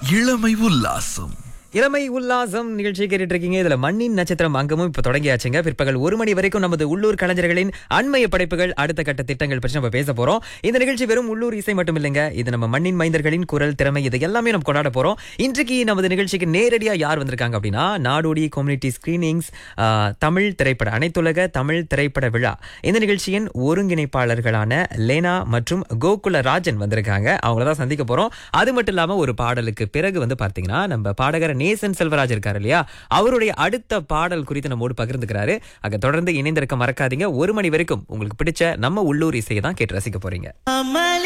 இளமை உல்லாசம் இளமை உல்லாசம் நிகழ்ச்சி கேட்டுட்டு இருக்கீங்க இதுல மண்ணின் நட்சத்திரம் அங்கமும் இப்ப தொடங்கியாச்சுங்க பிற்பகல் ஒரு மணி வரைக்கும் நமது உள்ளூர் கலைஞர்களின் அண்மைய படைப்புகள் அடுத்த கட்ட திட்டங்கள் பற்றி நம்ம பேச போறோம் இந்த நிகழ்ச்சி வெறும் உள்ளூர் இசை மட்டும் இல்லைங்க இது நம்ம மண்ணின் மைந்தர்களின் குரல் திறமை இது எல்லாமே நம்ம கொண்டாட போறோம் இன்றைக்கு நமது நிகழ்ச்சிக்கு நேரடியா யார் வந்திருக்காங்க அப்படின்னா நாடோடி கம்யூனிட்டி ஸ்கிரீனிங்ஸ் தமிழ் திரைப்பட அனைத்துலக தமிழ் திரைப்பட விழா இந்த நிகழ்ச்சியின் ஒருங்கிணைப்பாளர்களான லேனா மற்றும் கோகுல ராஜன் வந்திருக்காங்க அவங்கள தான் சந்திக்க போறோம் அது மட்டும் இல்லாம ஒரு பாடலுக்கு பிறகு வந்து பார்த்தீங்கன்னா நம்ம பாடகர் நேசன் செல்வராஜ் இருக்காரு இல்லையா அவருடைய அடுத்த பாடல் குறித்து நம்மோடு பகிர்ந்துக்கிறாரு அங்க தொடர்ந்து இணைந்திருக்க மறக்காதீங்க ஒரு மணி வரைக்கும் உங்களுக்கு பிடிச்ச நம்ம உள்ளூர் இசையை தான் கேட்டு ரசிக்க போறீங்க அமளி